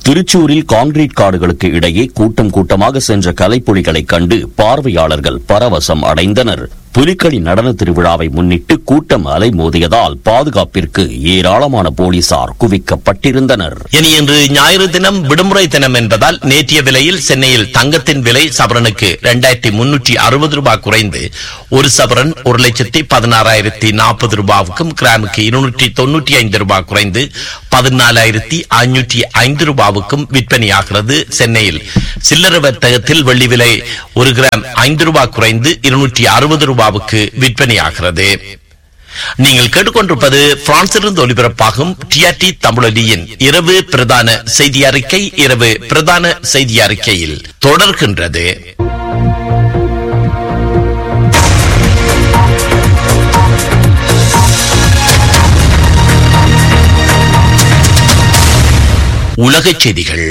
திருச்சூரில் concrete காடுகளுக்கு இடையே கூட்டம் கூட்டமாக சென்ற கலைப்புலிகளைக் கண்டு பார்வையாளர்கள் பரவசம் அடைந்தனர் புலிக்களி நடன திருவிழாவை முன்னிட்டு கூட்டம் அலைமோதியதால் பாதுகாப்பிற்கு ஏராளமான போலீசார் குவிக்கப்பட்டிருந்தனர் இனி இன்று ஞாயிறு தினம் விடுமுறை தினம் என்பதால் நேற்றைய விலையில் சென்னையில் தங்கத்தின் விலை சவரனுக்கு இரண்டாயிரத்தி முன்னூற்றி அறுபது ரூபாய் குறைந்து ஒரு சவரன் ஒரு லட்சத்தி பதினாறாயிரத்தி நாற்பது ரூபாவுக்கும் கிராமுக்கு இருநூற்றி தொன்னூற்றி ஐந்து ரூபாய் குறைந்து பதினாலாயிரத்தி ஐநூற்றி ஐந்து ரூபாவுக்கும் விற்பனையாகிறது சென்னையில் சில்லறை வர்த்தகத்தில் வெள்ளி விலை ஒரு கிராம் ஐந்து ரூபாய் குறைந்து இருநூற்றி அறுபது ரூபாவுக்கு விற்பனையாகிறது நீங்கள் கேட்டுக்கொண்டிருப்பது பிரான்சிலிருந்து ஒலிபரப்பாகும் டிஆர்டி தமிழொலியின் இரவு பிரதான செய்தி அறிக்கை இரவு பிரதான செய்தி அறிக்கையில் தொடர்கின்றது உலகச் செய்திகள்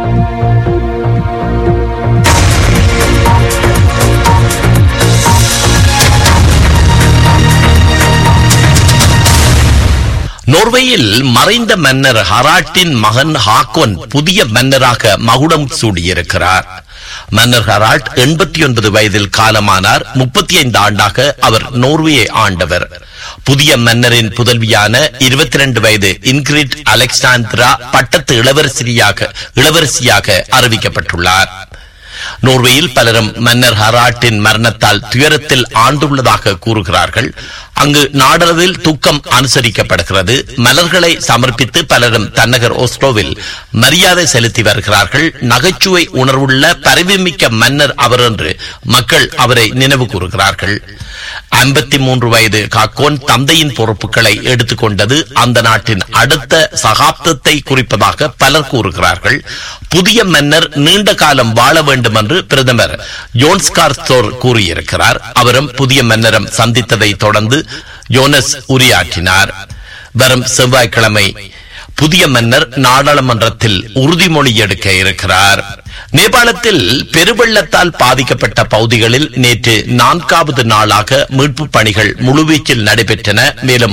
நோர்வேயில் மறைந்த மன்னர் ஹராட்டின் மகன் ஹாக்கோன் புதிய மன்னராக மகுடம் சூடியிருக்கிறார் மன்னர் ஹரால்ட் எண்பத்தி ஒன்பது வயதில் காலமானார் முப்பத்தி ஐந்து ஆண்டாக அவர் நோர்வேயை ஆண்டவர் புதிய மன்னரின் புதல்வியான இருபத்தி ரெண்டு வயது இன்கிரிட் அலெக்சாந்திரா பட்டத்து இளவரசியாக இளவரசியாக அறிவிக்கப்பட்டுள்ளார் நோர்வேயில் பலரும் மன்னர் ஹராட்டின் மரணத்தால் துயரத்தில் ஆண்டுள்ளதாக கூறுகிறார்கள் அங்கு நாடளவில் துக்கம் அனுசரிக்கப்படுகிறது மலர்களை சமர்ப்பித்து பலரும் தன்னகர் ஓஸ்லோவில் மரியாதை செலுத்தி வருகிறார்கள் நகைச்சுவை உணர்வுள்ள பரிவுமிக்க மன்னர் அவர் என்று மக்கள் அவரை நினைவு கூறுகிறார்கள் ஐம்பத்தி மூன்று வயது காக்கோன் தந்தையின் பொறுப்புகளை எடுத்துக்கொண்டது அந்த நாட்டின் அடுத்த சகாப்தத்தை குறிப்பதாக பலர் கூறுகிறார்கள் புதிய மன்னர் நீண்ட காலம் வாழ வேண்டும் என்று பிரதமர் ஜோன்ஸ்கார்ஸ்தோர் கூறியிருக்கிறார் அவரும் புதிய மன்னரும் சந்தித்ததை தொடர்ந்து யோனஸ் உரையாற்றினார் வரும் செவ்வாய்க்கிழமை புதிய மன்னர் நாடாளுமன்றத்தில் உறுதிமொழி எடுக்க இருக்கிறார் நேபாளத்தில் பெருவெள்ளத்தால் பாதிக்கப்பட்ட பகுதிகளில் நேற்று நான்காவது நாளாக மீட்பு பணிகள் முழுவீச்சில் நடைபெற்றன மேலும்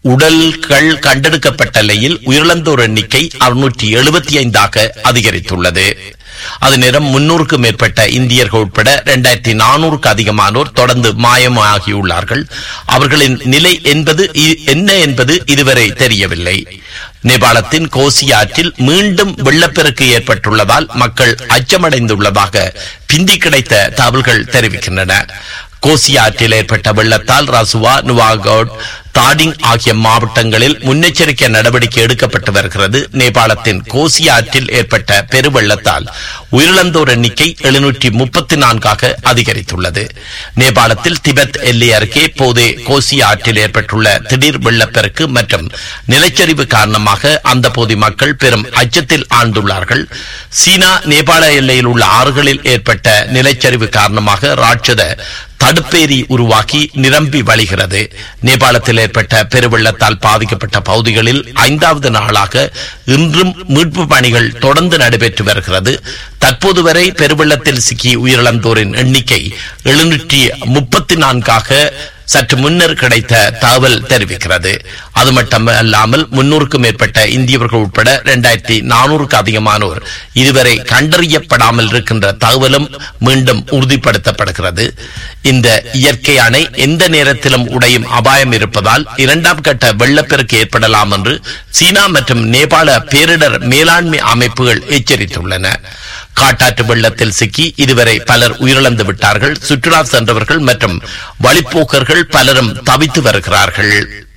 உடல்கள் கண்டெடுக்கப்பட்ட நிலையில் உயிரிழந்தோர் எண்ணிக்கை அறுநூற்றி எழுபத்தி ஐந்தாக அதிகரித்துள்ளது அது நேரம் முன்னூறுக்கு மேற்பட்ட இந்தியர்கள் உட்பட இரண்டாயிரத்தி நானூறுக்கு அதிகமானோர் தொடர்ந்து மாயமாகியுள்ளார்கள் அவர்களின் நிலை என்பது என்ன என்பது இதுவரை தெரியவில்லை நேபாளத்தின் கோசி ஆற்றில் மீண்டும் வெள்ளப்பெருக்கு ஏற்பட்டுள்ளதால் மக்கள் அச்சமடைந்துள்ளதாக பிந்தி கிடைத்த தகவல்கள் தெரிவிக்கின்றன கோசி ஆற்றில் ஏற்பட்ட வெள்ளத்தால் ரசுவா நுவாகோட் தாடிங் ஆகிய மாவட்டங்களில் முன்னெச்சரிக்கை நடவடிக்கை எடுக்கப்பட்டு வருகிறது நேபாளத்தின் கோசி ஆற்றில் ஏற்பட்ட பெருவெள்ளத்தால் உயிரிழந்தோர் எண்ணிக்கை எழுநூற்றி முப்பத்தி நான்காக அதிகரித்துள்ளது நேபாளத்தில் திபெத் எல்லை அருகே போதே கோசி ஆற்றில் ஏற்பட்டுள்ள திடீர் வெள்ளப்பெருக்கு மற்றும் நிலச்சரிவு காரணமாக அந்த பகுதி மக்கள் பெரும் அச்சத்தில் ஆழ்ந்துள்ளார்கள் சீனா நேபாள எல்லையில் உள்ள ஆறுகளில் ஏற்பட்ட நிலச்சரிவு காரணமாக ராட்சத தடுப்பேரி உருவாக்கி நிரம்பி வழிகிறது நேபாளத்தில் ஏற்பட்ட பெருவெள்ளத்தால் பாதிக்கப்பட்ட பகுதிகளில் ஐந்தாவது நாளாக இன்றும் மீட்பு பணிகள் தொடர்ந்து நடைபெற்று வருகிறது தற்போது வரை பெருவெள்ளத்தில் சிக்கி உயிரிழந்தோரின் எண்ணிக்கை எழுநூற்றி முப்பத்தி நான்காக சற்று முன்னர் கிடைத்த தகவல் தெரிவிக்கிறது அது மட்டுமல்லாமல் முன்னூறுக்கும் மேற்பட்ட இந்தியவர்கள் உட்பட இரண்டாயிரத்தி நானூறுக்கு அதிகமானோர் இதுவரை கண்டறியப்படாமல் இருக்கின்ற தகவலும் மீண்டும் உறுதிப்படுத்தப்படுகிறது இந்த இயற்கை அணை எந்த நேரத்திலும் உடையும் அபாயம் இருப்பதால் இரண்டாம் கட்ட வெள்ளப்பெருக்கு ஏற்படலாம் என்று சீனா மற்றும் நேபாள பேரிடர் மேலாண்மை அமைப்புகள் எச்சரித்துள்ளன காட்டாற்று வெள்ளத்தில் சிக்கி இதுவரை பலர் உயிரிழந்து விட்டார்கள் சுற்றுலா சென்றவர்கள் மற்றும் வழிப்போக்கர்கள் பலரும் தவித்து வருகிறார்கள்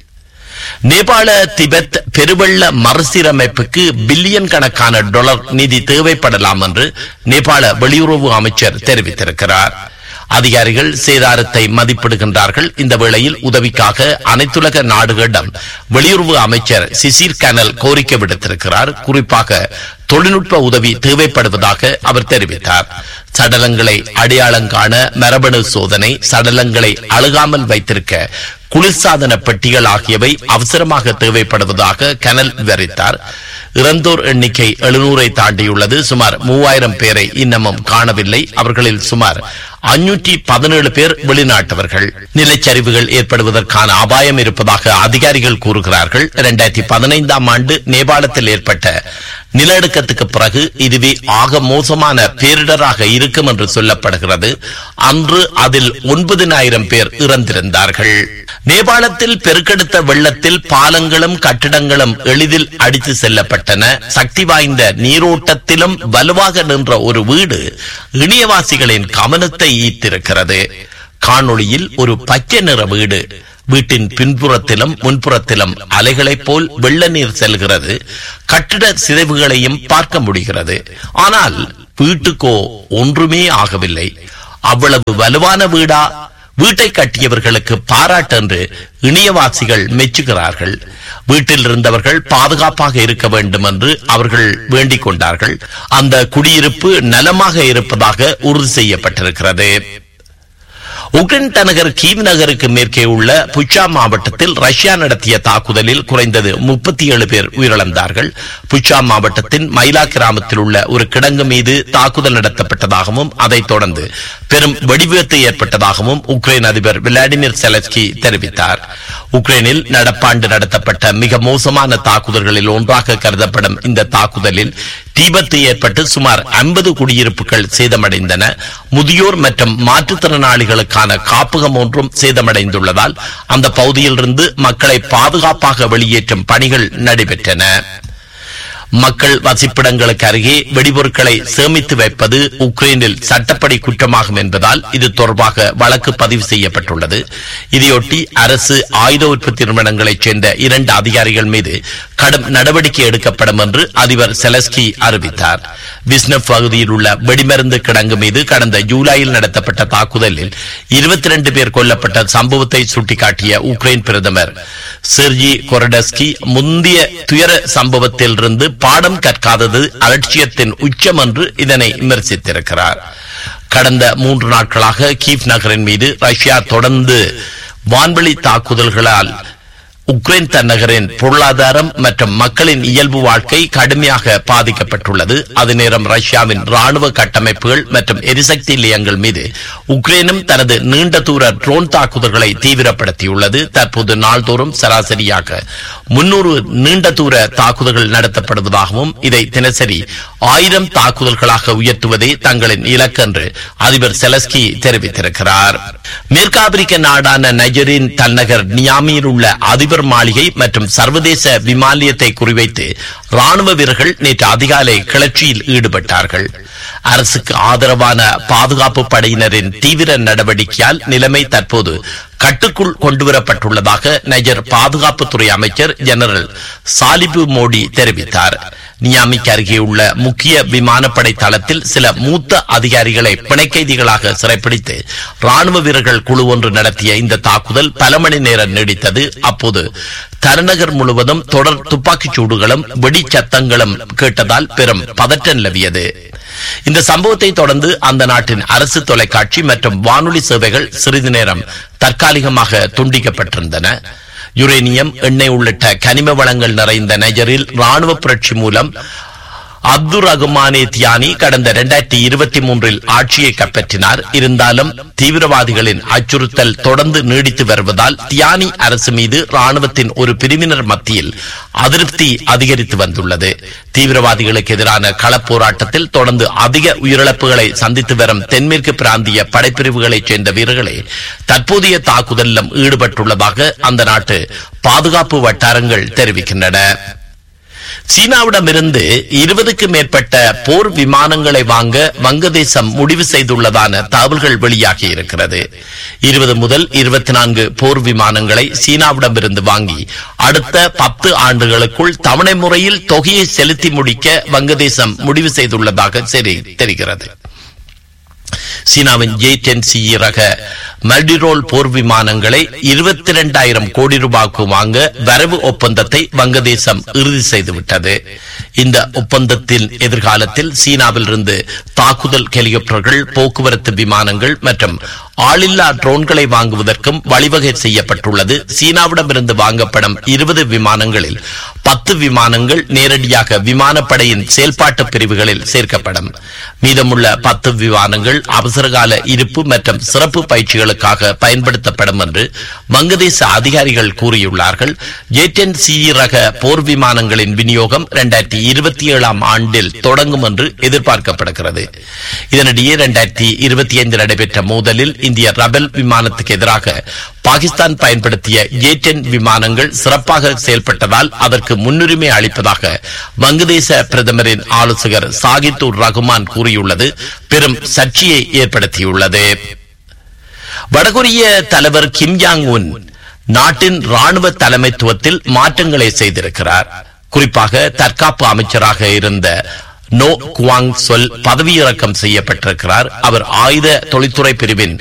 நேபாள திபெத் பெருவெள்ள மறுசீரமைப்புக்கு பில்லியன் கணக்கான டாலர் நிதி தேவைப்படலாம் என்று நேபாள வெளியுறவு அமைச்சர் தெரிவித்திருக்கிறார் அதிகாரிகள் சேதாரத்தை மதிப்பிடுகின்றார்கள் இந்த வேளையில் உதவிக்காக அனைத்துலக நாடுகளிடம் வெளியுறவு அமைச்சர் சிசிர் கனல் கோரிக்கை விடுத்திருக்கிறார் குறிப்பாக தொழில்நுட்ப உதவி தேவைப்படுவதாக அவர் தெரிவித்தார் சடலங்களை அடையாளம் காண மரபணு சோதனை சடலங்களை அழுகாமல் வைத்திருக்க குளிர்சாதன பெட்டிகள் ஆகியவை அவசரமாக தேவைப்படுவதாக கனல் விவரித்தார் இறந்தோர் எண்ணிக்கை எழுநூறை தாண்டியுள்ளது சுமார் மூவாயிரம் பேரை இன்னமும் காணவில்லை அவர்களில் சுமார் அஞ்சூற்றி பதினேழு பேர் வெளிநாட்டவர்கள் நிலச்சரிவுகள் ஏற்படுவதற்கான அபாயம் இருப்பதாக அதிகாரிகள் கூறுகிறார்கள் இரண்டாயிரத்தி பதினைந்தாம் ஆண்டு நேபாளத்தில் ஏற்பட்ட நிலநடுக்கத்துக்கு பிறகு இதுவே ஆக மோசமான பேரிடராக இருக்கும் என்று சொல்லப்படுகிறது அன்று அதில் ஒன்பதினாயிரம் பேர் இறந்திருந்தார்கள் நேபாளத்தில் பெருக்கெடுத்த வெள்ளத்தில் பாலங்களும் கட்டிடங்களும் எளிதில் அடித்து செல்லப்பட்டன சக்தி வாய்ந்த நீரோட்டத்திலும் வலுவாக நின்ற ஒரு வீடு இணையவாசிகளின் கவனத்தை ஈர்த்திருக்கிறது காணொளியில் ஒரு பச்சை நிற வீடு வீட்டின் பின்புறத்திலும் முன்புறத்திலும் அலைகளைப் போல் வெள்ள நீர் செல்கிறது கட்டிட சிதைவுகளையும் பார்க்க முடிகிறது ஆனால் வீட்டுக்கோ ஒன்றுமே ஆகவில்லை அவ்வளவு வலுவான வீடா வீட்டை கட்டியவர்களுக்கு பாராட்டென்று இணையவாசிகள் மெச்சுகிறார்கள் வீட்டில் இருந்தவர்கள் பாதுகாப்பாக இருக்க வேண்டும் என்று அவர்கள் வேண்டிக் கொண்டார்கள் அந்த குடியிருப்பு நலமாக இருப்பதாக உறுதி செய்யப்பட்டிருக்கிறது உக்ரைன் தலைநகர் கீவ் நகருக்கு மேற்கே உள்ள புச்சா மாவட்டத்தில் ரஷ்யா நடத்திய தாக்குதலில் குறைந்தது முப்பத்தி ஏழு பேர் உயிரிழந்தார்கள் புச்சா மாவட்டத்தின் மைலா கிராமத்தில் உள்ள ஒரு கிடங்கு மீது தாக்குதல் நடத்தப்பட்டதாகவும் அதைத் தொடர்ந்து பெரும் வெடிவிபத்து ஏற்பட்டதாகவும் உக்ரைன் அதிபர் விளாடிமிர் செலஸ்கி தெரிவித்தார் உக்ரைனில் நடப்பாண்டு நடத்தப்பட்ட மிக மோசமான தாக்குதல்களில் ஒன்றாக கருதப்படும் இந்த தாக்குதலில் தீபத்து ஏற்பட்டு சுமார் ஐம்பது குடியிருப்புகள் சேதமடைந்தன முதியோர் மற்றும் மாற்றுத்திறனாளிகளுக்கான காப்பகம் ஒன்றும் சேதமடைந்துள்ளதால் அந்த பகுதியிலிருந்து மக்களை பாதுகாப்பாக வெளியேற்றும் பணிகள் நடைபெற்றன மக்கள் வசிப்பிடங்களுக்கு அருகே வெடிபொருட்களை சேமித்து வைப்பது உக்ரைனில் சட்டப்படி குற்றமாகும் என்பதால் இது தொடர்பாக வழக்கு பதிவு செய்யப்பட்டுள்ளது இதையொட்டி அரசு ஆயுத உற்பத்தி நிறுவனங்களைச் சேர்ந்த இரண்டு அதிகாரிகள் மீது கடும் நடவடிக்கை எடுக்கப்படும் என்று அதிபர் செலஸ்கி அறிவித்தார் விஸ்னப் பகுதியில் உள்ள வெடிமருந்து கிடங்கு மீது கடந்த ஜூலையில் நடத்தப்பட்ட தாக்குதலில் இருபத்தி ரெண்டு பேர் கொல்லப்பட்ட சம்பவத்தை சுட்டிக்காட்டிய உக்ரைன் பிரதமர் செர்ஜி கொரடஸ்கி முந்தைய துயர சம்பவத்திலிருந்து பாடம் கற்காதது அலட்சியத்தின் உச்சம் என்று இதனை விமர்சித்திருக்கிறார் கடந்த மூன்று நாட்களாக கீவ் நகரின் மீது ரஷ்யா தொடர்ந்து வான்வெளி தாக்குதல்களால் உக்ரைன் தன்னகரின் பொருளாதாரம் மற்றும் மக்களின் இயல்பு வாழ்க்கை கடுமையாக பாதிக்கப்பட்டுள்ளது அது நேரம் ரஷ்யாவின் ராணுவ கட்டமைப்புகள் மற்றும் எரிசக்தி நிலையங்கள் மீது உக்ரைனும் தனது நீண்ட தூர ட்ரோன் தாக்குதல்களை தீவிரப்படுத்தியுள்ளது தற்போது நாள்தோறும் சராசரியாக முன்னூறு நீண்ட தூர தாக்குதல்கள் நடத்தப்படுவதாகவும் இதை தினசரி ஆயிரம் தாக்குதல்களாக உயர்த்துவதே தங்களின் இலக்கு என்று அதிபர் செலஸ்கி தெரிவித்திருக்கிறார் மேற்காப்பிரிக்க நாடான நைஜரின் தலைநகர் நியாமியில் உள்ள அதிபர் மாளிகை மற்றும் சர்வதேச விமானியத்தை குறிவைத்து ராணுவ வீரர்கள் நேற்று அதிகாலை கிளர்ச்சியில் ஈடுபட்டார்கள் அரசுக்கு ஆதரவான பாதுகாப்பு படையினரின் தீவிர நடவடிக்கையால் நிலைமை தற்போது கட்டுக்குள் கொண்டுவரப்பட்டுள்ளதாக நைஜர் பாதுகாப்புத்துறை அமைச்சர் ஜெனரல் சாலிபு மோடி தெரிவித்தார் நியாமிக்கு அருகே உள்ள முக்கிய விமானப்படை தளத்தில் சில மூத்த அதிகாரிகளை பிணைக்கைதிகளாக சிறைப்பிடித்து ராணுவ வீரர்கள் குழு ஒன்று நடத்திய இந்த தாக்குதல் பல மணி நேரம் நீடித்தது அப்போது தலைநகர் முழுவதும் தொடர் துப்பாக்கிச் சூடுகளும் வெடிச்சத்தங்களும் கேட்டதால் பெரும் பதற்றம் நிலவியது இந்த சம்பவத்தை தொடர்ந்து அந்த நாட்டின் அரசு தொலைக்காட்சி மற்றும் வானொலி சேவைகள் சிறிது நேரம் தற்காலிகமாக துண்டிக்கப்பட்டிருந்தன யுரேனியம் எண்ணெய் உள்ளிட்ட கனிம வளங்கள் நிறைந்த நைஜரில் ராணுவ புரட்சி மூலம் அப்துல் ரகுமானே தியானி கடந்த இரண்டாயிரத்தி இருபத்தி மூன்றில் ஆட்சியை கைப்பற்றினார் இருந்தாலும் தீவிரவாதிகளின் அச்சுறுத்தல் தொடர்ந்து நீடித்து வருவதால் தியானி அரசு மீது ராணுவத்தின் ஒரு பிரிவினர் மத்தியில் அதிருப்தி அதிகரித்து வந்துள்ளது தீவிரவாதிகளுக்கு எதிரான களப்போராட்டத்தில் தொடர்ந்து அதிக உயிரிழப்புகளை சந்தித்து வரும் தென்மேற்கு பிராந்திய படைப்பிரிவுகளைச் சேர்ந்த வீரர்களே தற்போதைய தாக்குதலிலும் ஈடுபட்டுள்ளதாக அந்த நாட்டு பாதுகாப்பு வட்டாரங்கள் தெரிவிக்கின்றன சீனாவிடமிருந்து இருபதுக்கு மேற்பட்ட போர் விமானங்களை வாங்க வங்கதேசம் முடிவு செய்துள்ளதான தகவல்கள் வெளியாகி இருக்கிறது இருபது முதல் இருபத்தி நான்கு போர் விமானங்களை சீனாவிடமிருந்து வாங்கி அடுத்த பத்து ஆண்டுகளுக்குள் தவணை முறையில் தொகையை செலுத்தி முடிக்க வங்கதேசம் முடிவு செய்துள்ளதாக சரி தெரிகிறது சீனாவின் ஜே டென் சி ரக மல்டிரோல் போர் விமானங்களை இருபத்தி இரண்டாயிரம் கோடி ரூபாய்க்கு வாங்க வரவு ஒப்பந்தத்தை வங்கதேசம் இறுதி செய்துவிட்டது இந்த ஒப்பந்தத்தின் எதிர்காலத்தில் சீனாவில் இருந்து தாக்குதல் ஹெலிகாப்டர்கள் போக்குவரத்து விமானங்கள் மற்றும் ஆளில்லா ட்ரோன்களை வாங்குவதற்கும் வழிவகை செய்யப்பட்டுள்ளது சீனாவிடமிருந்து வாங்கப்படும் இருபது விமானங்களில் பத்து விமானங்கள் நேரடியாக விமானப்படையின் செயல்பாட்டு பிரிவுகளில் சேர்க்கப்படும் மீதமுள்ள பத்து விமானங்கள் அவசரகால இருப்பு மற்றும் சிறப்பு பயிற்சிகளுக்காக பயன்படுத்தப்படும் என்று வங்கதேச அதிகாரிகள் கூறியுள்ளார்கள் ஜேட்டன் சி ரக போர் விமானங்களின் விநியோகம் இரண்டாயிரத்தி இருபத்தி ஏழாம் ஆண்டில் தொடங்கும் என்று எதிர்பார்க்கப்படுகிறது இதனிடையே இரண்டாயிரத்தி இருபத்தி ஐந்து நடைபெற்ற மோதலில் இந்திய ரபல் விமானத்துக்கு எதிராக பாகிஸ்தான் பயன்படுத்திய ஏ விமானங்கள் சிறப்பாக செயல்பட்டதால் அதற்கு முன்னுரிமை அளிப்பதாக வங்கதேச பிரதமரின் ஆலோசகர் சாகித்துர் ரகுமான் கூறியுள்ளது பெரும் சர்ச்சையை ஏற்படுத்தியுள்ளது வடகொரிய தலைவர் கிம் யாங் உன் நாட்டின் ராணுவ தலைமைத்துவத்தில் மாற்றங்களை செய்திருக்கிறார் குறிப்பாக தற்காப்பு அமைச்சராக இருந்த நோ குவாங் சொல் பதவியிறக்கம் செய்யப்பட்டிருக்கிறார் அவர் ஆயுத தொழில்துறை பிரிவின்